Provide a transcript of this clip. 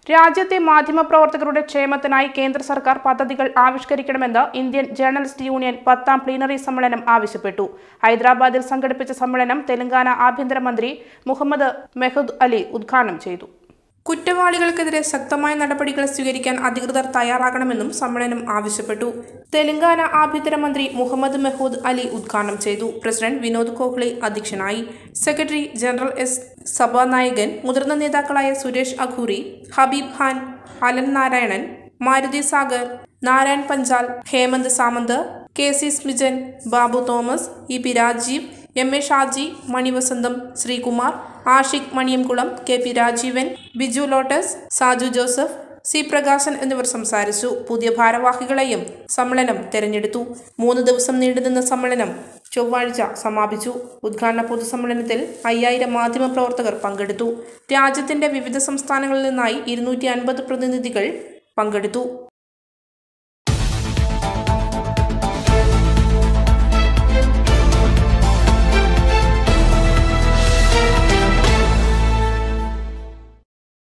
രാജ്യത്തെ മാധ്യമപ്രവർത്തകരുടെ ക്ഷേമത്തിനായി കേന്ദ്ര സർക്കാർ പദ്ധതികൾ ആവിഷ്കരിക്കണമെന്ന് ഇന്ത്യൻ ജേർണലിസ്റ്റ് യൂണിയൻ പത്താം പ്ലീനറി സമ്മേളനം ആവശ്യപ്പെട്ടു ഹൈദരാബാദിൽ സംഘടിപ്പിച്ച സമ്മേളനം തെലങ്കാന ആഭ്യന്തരമന്ത്രി മുഹമ്മദ് മെഹദ് അലി ഉദ്ഘാടനം ചെയ്തു കുറ്റവാളികൾക്കെതിരെ ശക്തമായ നടപടികൾ സ്വീകരിക്കാൻ അധികൃതർ തയ്യാറാകണമെന്നും സമ്മേളനം ആവശ്യപ്പെട്ടു തെലങ്കാന ആഭ്യന്തരമന്ത്രി മുഹമ്മദ് മെഹൂദ് അലി ഉദ്ഘാടനം ചെയ്തു പ്രസിഡന്റ് വിനോദ് കോഹ്ലി അധ്യക്ഷനായി സെക്രട്ടറി ജനറൽ എസ് സഭാനായകൻ മുതിർന്ന നേതാക്കളായ Suresh Aghoori Habib Khan Alan Narayanan Maruthi Sagar Narayan Panchal Hemant Samant K C Smijan Babu Thomas E P Rajeev M A Shaji Manivasantham Sreekumar Ashiq Maniyamkulam K P Rajeevan Biju Lotus Saju Joseph C Prakashan എന്നിവർ സംസാരിച്ചു പുതിയ ഭാരവാഹികളെയും സമ്മേളനം തെരഞ്ഞെടുത്തു മൂന്ന് ദിവസം നീണ്ടുനിന്ന സമ്മേളനം ചൊവ്വാഴ്ച സമാപിച്ചു ഉദ്ഘാടന പൊതുസമ്മേളനത്തിൽ അയ്യായിരം മാധ്യമപ്രവർത്തകർ പങ്കെടുത്തു രാജ്യത്തിന്റെ വിവിധ സംസ്ഥാനങ്ങളിൽ നിന്നായി ഇരുന്നൂറ്റി അൻപത് പ്രതിനിധികൾ പങ്കെടുത്തു